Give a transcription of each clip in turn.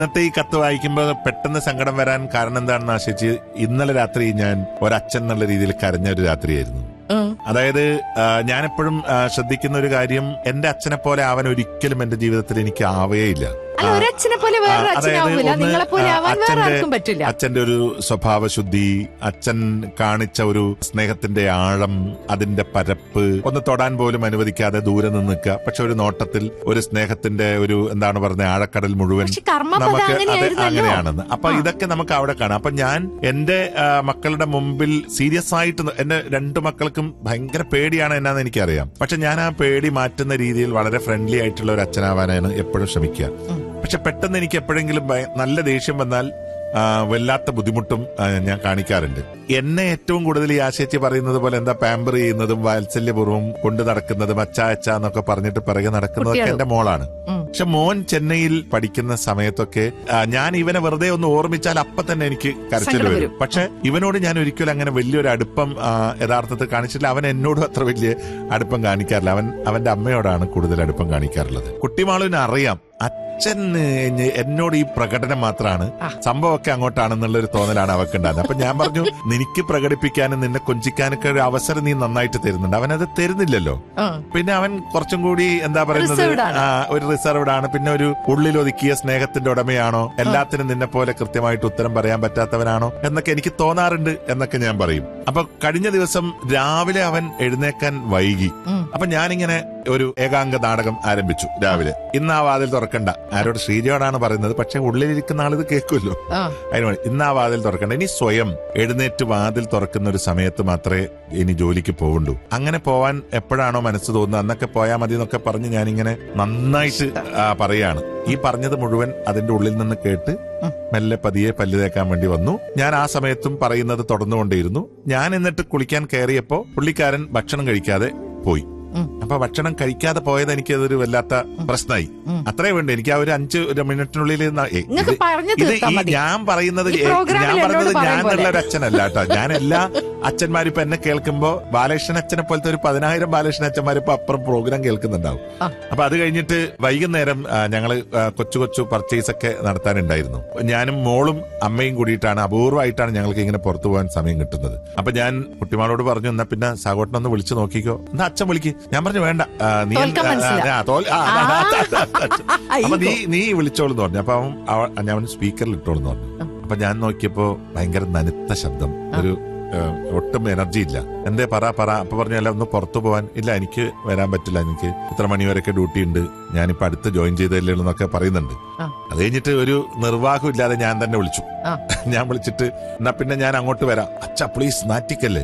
ഇന്നത്തെ ഈ കത്ത് വായിക്കുമ്പോൾ പെട്ടെന്ന് സങ്കടം വരാൻ കാരണം എന്താണെന്ന് ആശിച്ച് ഇന്നലെ രാത്രി ഞാൻ ഒരച്ഛൻ എന്നുള്ള രീതിയിൽ കരഞ്ഞ ഒരു രാത്രിയായിരുന്നു അതായത് ആ, ഞാനെപ്പോഴും ആ, ശ്രദ്ധിക്കുന്ന ഒരു കാര്യം എന്റെ അച്ഛനെ പോലെ അവൻ ഒരിക്കലും എന്റെ ജീവിതത്തിൽ എനിക്ക് ആവേയില്ല അല്ല ഒരച്ഛനെ പോലെ വേറൊരു ആ, അതായത് അച്ഛനാവില്ല ഒന്ന് നിങ്ങളെ പോലെ ആ, ആവാൻ വേറെ അച്ഛന്റെ- ആർക്കും പറ്റില്ല അച്ഛന്റെ ഒരു സ്വഭാവശുദ്ധി അച്ഛൻ കാണിച്ച ഒരു സ്നേഹത്തിന്റെ ആഴം അതിന്റെ പരപ്പ് ഒന്ന് തൊടാൻ പോലും അനുവദിക്കാതെ ദൂരെ നിന്ന് നിൽക്കുക പക്ഷെ ഒരു നോട്ടത്തിൽ ഒരു സ്നേഹത്തിന്റെ ഒരു എന്താണ് പറയുന്നത് ആഴക്കടൽ മുഴുവൻ പക്ഷെ കർമ്മപദ നമുക്ക് അത് അങ്ങനെയായിരുന്നല്ലോ അങ്ങനെയാണെന്ന് അപ്പൊ ആ. ഇതൊക്കെ നമുക്ക് അവിടെ കാണാം അപ്പൊ ഞാൻ എന്റെ ആ, മക്കളുടെ മുമ്പിൽ സീരിയസ് ആയിട്ട് ന- എന്റെ രണ്ടു മക്കൾക്കും ഭയങ്കര പേടിയാണ് എന്നാന്ന് എനിക്കറിയാം പക്ഷെ ഞാൻ ആ പേടി മാറ്റുന്ന രീതിയിൽ വളരെ ഫ്രണ്ട്ലി ആയിട്ടുള്ള ഒരു അച്ഛനാവാനാണ് എപ്പോഴും ശ്രമിക്കുക പക്ഷെ പെട്ടെന്ന് എനിക്ക് എപ്പോഴെങ്കിലും ഭയ- നല്ല ദേഷ്യം വന്നാൽ ആ, വല്ലാത്ത ബുദ്ധിമുട്ടും ആ, ഞാൻ കാണിക്കാറുണ്ട് എന്നെ ഏറ്റവും കൂടുതൽ ഈ ആശയച്ചി പറയുന്നത് പോലെ എന്താ പാമ്പർ ചെയ്യുന്നതും വാത്സല്യപൂർവ്വം കൊണ്ടു നടക്കുന്നതും അച്ഛ അച്ഛ എന്നൊക്കെ പറഞ്ഞിട്ട് പിറകെ നടക്കുന്നതൊക്കെ കുട്ടികളും. എന്റെ മോളാണ് ഉം. പക്ഷെ മോൻ ചെന്നൈയിൽ പഠിക്കുന്ന സമയത്തൊക്കെ ആ, ഞാൻ ഇവനെ വെറുതെ ഒന്ന് ഓർമ്മിച്ചാൽ അപ്പൊ തന്നെ എനിക്ക് കരച്ചിൽ സങ്കടം വരും വരും. പക്ഷെ ഇവനോട് ഞാൻ ഒരിക്കലും അങ്ങനെ വലിയൊരു അടുപ്പം ആ, യഥാർത്ഥത്തിൽ കാണിച്ചില്ല അവൻ എന്നോടും അത്ര വലിയ അടുപ്പം കാണിക്കാറില്ല അവൻ അവന്റെ അമ്മയോടാണ് കൂടുതൽ അടുപ്പം കാണിക്കാറുള്ളത് കുട്ടിമാളുവിന് അറിയാം അച്ഛൻ ഏ, എന്നോട് ഈ പ്രകടനം മാത്രമാണ് ആ. സംഭവമൊക്കെ അങ്ങോട്ടാണെന്നുള്ള ഒരു തോന്നലാണ് അവർക്ക് ഉണ്ടാകുന്നത് അപ്പൊ ഞാൻ പറഞ്ഞു നിനക്ക് പ്രകടിപ്പിക്കാനും നിന്നെ കൊഞ്ചിക്കാനൊക്കെ ഒരു അവസരം നീ നന്നായിട്ട് തരുന്നുണ്ട് അവനത് തരുന്നില്ലല്ലോ ആ. പിന്നെ അവൻ കുറച്ചും കൂടി എന്താ പറയുന്നത് Reserved ആണ്. ആ, ഒരു റിസർവ്ഡ് ആണ് പിന്നെ ഒരു ഉള്ളിൽ ഒതുക്കിയ സ്നേഹത്തിന്റെ ഉടമയാണോ എല്ലാത്തിനും നിന്നെ പോലെ കൃത്യമായിട്ട് ഉത്തരം പറയാൻ പറ്റാത്തവനാണോ എന്നൊക്കെ എനിക്ക് തോന്നാറുണ്ട് എന്നൊക്കെ ഞാൻ പറയും അപ്പൊ കഴിഞ്ഞ ദിവസം രാവിലെ അവൻ എഴുന്നേക്കാൻ വൈകി ഉം. അപ്പൊ ഞാനിങ്ങനെ ഒരു ഏകാംഗ നാടകം ആരംഭിച്ചു രാവിലെ ഇന്ന് ആ വാതിൽ തുറക്കണ്ട ആരോട് ശ്രീജയോടാണ് പറയുന്നത് പക്ഷെ ഉള്ളിലിരിക്കുന്ന ആളിത് കേൾക്കുമല്ലോ ആ. അതിന് വേണ്ടി ഇന്ന് ആ വാതിൽ തുറക്കണ്ട ഇനി സ്വയം എഴുന്നേറ്റ് വാതിൽ തുറക്കുന്ന ഒരു സമയത്ത് മാത്രമേ ഇനി ജോലിക്ക് പോകണ്ടൂ അങ്ങനെ പോവാൻ എപ്പോഴാണോ മനസ്സ് തോന്നുന്നത് അന്നൊക്കെ പോയാൽ മതി എന്നൊക്കെ പറഞ്ഞ് ഞാനിങ്ങനെ നന്നായിട്ട് ആ, പറയാണ് ഈ പറഞ്ഞത് മുഴുവൻ അതിന്റെ ഉള്ളിൽ നിന്ന് കേട്ട് മെല്ലെ പതിയെ പല്ല് തേക്കാൻ വേണ്ടി വന്നു ഞാൻ ആ സമയത്തും പറയുന്നത് തുടർന്നുകൊണ്ടേയിരുന്നു ഞാൻ എന്നിട്ട് കുളിക്കാൻ കയറിയപ്പോ പുള്ളിക്കാരൻ ഭക്ഷണം കഴിക്കാതെ പോയി ഉം. അപ്പൊ ഭക്ഷണം കഴിക്കാതെ പോയത് എനിക്ക് അതൊരു വല്ലാത്ത പ്രശ്നമായി ഉം. അത്രേ വേണ്ടു എനിക്ക് ആ ഒരു അഞ്ച് ഒരു മിനിറ്റിനുള്ളിൽ ഇരുന്ന- ഏയ്, നിങ്ങൾക്ക് ഇത് പറഞ്ഞു ഇത് തീർത്താൽ ഈ മതി ഞാൻ പറയുന്നത് ഈ ഏ- പ്രോഗ്രാമിൽ ഞാൻ പറഞ്ഞത് എന്നോട് ഞാൻ പറയും പോലെ. എന്നുള്ള ഒരു അച്ഛനല്ല കേട്ടോ ഞാൻ എല്ലാ അച്ഛന്മാരും ഇപ്പൊ എന്നെ കേൾക്കുമ്പോ ബാലകൃഷ്ണൻ അച്ഛനെ പോലത്തെ ഒരു പതിനായിരം ബാലകൃഷ്ണൻ അച്ഛന്മാർ ഇപ്പൊ അപ്പുറം പ്രോഗ്രാം കേൾക്കുന്നുണ്ടാവും ആ. അപ്പൊ അത് കഴിഞ്ഞിട്ട് വൈകുന്നേരം ആ, ഞങ്ങള് ആ, കൊച്ചു കൊച്ചു പർച്ചേസ് ഒക്കെ നടത്താനുണ്ടായിരുന്നു ഞാനും മോളും അമ്മയും കൂടിയിട്ടാണ് അപൂർവമായിട്ടാണ് ഞങ്ങൾക്ക് ഇങ്ങനെ പുറത്തു പോകാൻ സമയം കിട്ടുന്നത് അപ്പൊ ഞാൻ കുട്ടിമാളോട് പറഞ്ഞു എന്നാ പിന്നെ സാഗോട്ടനൊന്ന് വിളിച്ചു നോക്കിക്കോ എന്നാ അച്ഛൻ വിളിക്ക് ഞാൻ പറഞ്ഞു വേണ്ട ആ, നീ തോൽക്കാൻ ആ, മനസ്സില്ല. ആ, തോൽ- ആ, ആ, ആ, ആ, ആ, ആ. അപ്പൊ നീ അയ്യോ. നീ വിളിച്ചോളെന്ന് പറഞ്ഞു അപ്പൊ അവൻ അവ- ഞാൻ സ്പീക്കറിൽ ഇട്ടോളെന്ന് പറഞ്ഞു അപ്പൊ ഞാൻ നോക്കിയപ്പോ ഭയങ്കര നനുത്ത ശബ്ദം ഒരു ഏഹ്, ഒട്ടും എനർജി ഇല്ല എന്തേ പറ പറ അപ്പൊ പറഞ്ഞു അല്ല ഒന്ന് പുറത്തു പോവാൻ ഇല്ല എനിക്ക് വരാൻ പറ്റില്ല എനിക്ക് ഇത്ര മണിവരെയൊക്കെ ഡ്യൂട്ടി ഉണ്ട് ഞാനിപ്പോ അടുത്ത് ജോയിൻ ചെയ്തല്ലേ എന്നൊക്കെ പറയുന്നുണ്ട് ആ. അത് കഴിഞ്ഞിട്ട് ഒരു നിർവാഹം ഇല്ലാതെ ഞാൻ തന്നെ വിളിച്ചു ആ. ഞാൻ വിളിച്ചിട്ട് എന്നാ പിന്നെ ഞാൻ അങ്ങോട്ട് വരാം അച്ഛ പ്ലീസ് നാറ്റിക്കല്ലേ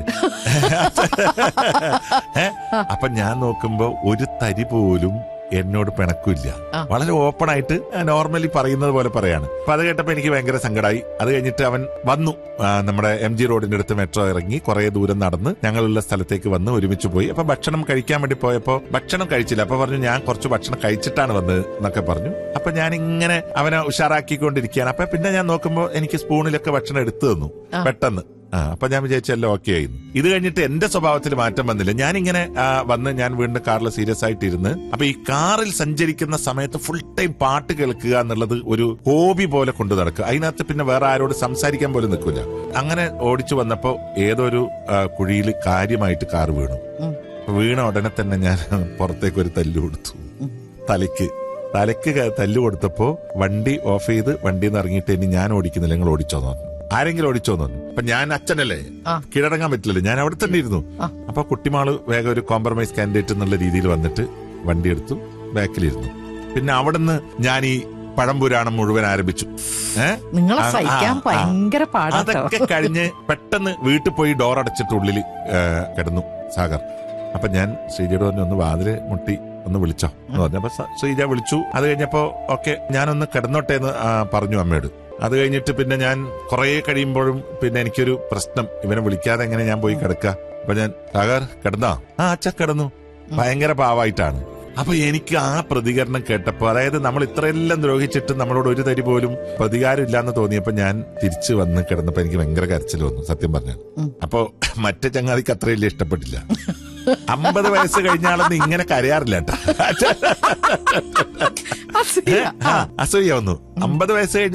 ഏ? അപ്പൊ ഞാൻ നോക്കുമ്പോ ഒരു തരി പോലും എന്നോട് പിണക്കില്ല ആ. വളരെ ഓപ്പൺ ആയിട്ട് നോർമലി പറയുന്നത് പോലെ പറയാണ് അപ്പൊ അത് കേട്ടപ്പോ എനിക്ക് ഭയങ്കര സങ്കടമായി അത് കഴിഞ്ഞിട്ട് അവൻ വന്നു ആ, നമ്മുടെ എം ജി റോഡിന്റെ അടുത്ത് മെട്രോ ഇറങ്ങി കുറെ ദൂരം നടന്ന് ഞങ്ങളുള്ള സ്ഥലത്തേക്ക് വന്ന് ഒരുമിച്ച് പോയി അപ്പൊ ഭക്ഷണം കഴിക്കാൻ വേണ്ടി പോയപ്പോ ഭക്ഷണം കഴിച്ചില്ല അപ്പൊ പറഞ്ഞു ഞാൻ കുറച്ച് ഭക്ഷണം കഴിച്ചിട്ടാണ് വന്നത് എന്നൊക്കെ പറഞ്ഞു അപ്പൊ ഞാൻ ഇങ്ങനെ അവനെ ഉഷാറാക്കിക്കൊണ്ടിരിക്കുകയാണ് അപ്പൊ പിന്നെ ഞാൻ നോക്കുമ്പോ എനിക്ക് സ്പൂണിലൊക്കെ ഭക്ഷണം എടുത്തു തന്നു ആ. പെട്ടെന്ന് ആ അപ്പൊ ഞാൻ വിചാരിച്ചല്ലോ ഓക്കെ ആയിരുന്നു ഇത് കഴിഞ്ഞിട്ട് എന്റെ സ്വഭാവത്തിൽ മാറ്റം വന്നില്ല ഞാനിങ്ങനെ ആ, വന്ന് ഞാൻ വീണ്ടും കാറിൽ സീരിയസ് ആയിട്ട് ഇരുന്ന് അപ്പൊ ഈ കാറിൽ സഞ്ചരിക്കുന്ന സമയത്ത് ഫുൾ ടൈം പാട്ട് കേൾക്കുക എന്നുള്ളത് ഒരു ഹോബി പോലെ കൊണ്ടു നടക്കുക അതിനകത്ത് പിന്നെ വേറെ ആരോട് സംസാരിക്കാൻ പോലും നിൽക്കില്ല അങ്ങനെ ഓടിച്ചു വന്നപ്പോ ഏതൊരു കുഴിയിൽ കാര്യമായിട്ട് കാർ വീണു ഉം. വീണ ഉടനെ തന്നെ ഞാൻ പുറത്തേക്ക് ഒരു തല്ലു കൊടുത്തു തലയ്ക്ക് തലയ്ക്ക് ക- തല്ലു കൊടുത്തപ്പോ വണ്ടി ഓഫ് ചെയ്ത് വണ്ടിയിൽ നിന്ന് ഇറങ്ങിയിട്ട് ഇനി ഞാൻ ഓടിക്കുന്നില്ല നിങ്ങൾ ഓടിച്ചോന്ന് പറഞ്ഞു ആരെങ്കിലും ഓടിച്ചോന്ന് പറഞ്ഞു അപ്പൊ ഞാൻ അച്ഛനല്ലേ ആ. കീഴടങ്ങാൻ പറ്റില്ലല്ലോ ഞാൻ അവിടെ തന്നെ ഇരുന്നു ആ. അപ്പൊ കുട്ടിമാള് വേഗം ഒരു കോംപ്രമൈസ് കാൻഡിഡേറ്റ് എന്നുള്ള രീതിയിൽ വന്നിട്ട് വണ്ടി എടുത്തു ബാക്കിലിരുന്നു പിന്നെ അവിടുന്ന് ഞാൻ ഈ പഴംപുരാണം മുഴുവൻ ആരംഭിച്ചു ഏഹ് നിങ്ങളെ ആ, സഹിക്കാൻ ആ, ആ. ഭയങ്കര പാടാട്ടോ അതൊക്കെ കഴിഞ്ഞ് പെട്ടെന്ന് വീട്ടിൽ പോയി ഡോർ അടച്ചിട്ട് ഉള്ളിൽ കിടന്നു സാഗർ അപ്പൊ ഞാൻ ശ്രീജയോട് പറഞ്ഞു ഒന്ന് വാതില് മുട്ടി ഒന്ന് വിളിച്ചോ എന്ന് പറഞ്ഞു അപ്പൊ സ- ശ്രീജ വിളിച്ചു അത് കഴിഞ്ഞപ്പോ ഓക്കെ ഞാനൊന്ന് കിടന്നോട്ടെ എന്ന് ആ, പറഞ്ഞു അമ്മയോട് അത് കഴിഞ്ഞിട്ട് പിന്നെ ഞാൻ കുറെ കഴിയുമ്പോഴും പിന്നെ എനിക്കൊരു പ്രശ്നം ഇവനെ വിളിക്കാതെ എങ്ങനെ ഞാൻ പോയി കിടക്കുക അപ്പൊ ഞാൻ സാഗർ കിടന്നാ ആ അച്ഛ കിടന്നു ഭയങ്കര പാവായിട്ടാണ് അപ്പൊ എനിക്ക് ആ പ്രതികരണം കേട്ടപ്പോ അതായത് നമ്മൾ ഇത്രയെല്ലാം ദ്രോഹിച്ചിട്ട് നമ്മളോട് ഒരു തരി പോലും പ്രതികാരം ഇല്ലാന്ന് തോന്നിയപ്പോ ഞാൻ തിരിച്ചു വന്ന് കിടന്നപ്പോ എനിക്ക് ഭയങ്കര കരച്ചിൽ വന്നു സത്യം പറഞ്ഞാൽ ഉം. അപ്പോ മറ്റേ ചങ്ങാതിക്ക് അത്രയില്ല ഇഷ്ടപ്പെട്ടില്ല അമ്പത് വയസ്സ് കഴിഞ്ഞ ആളൊന്നും ഇങ്ങനെ കരയാറില്ല കേട്ടോ അസൂയ. അസൂയ വന്നു അമ്പത് വയസ്സ് കഴിഞ്ഞ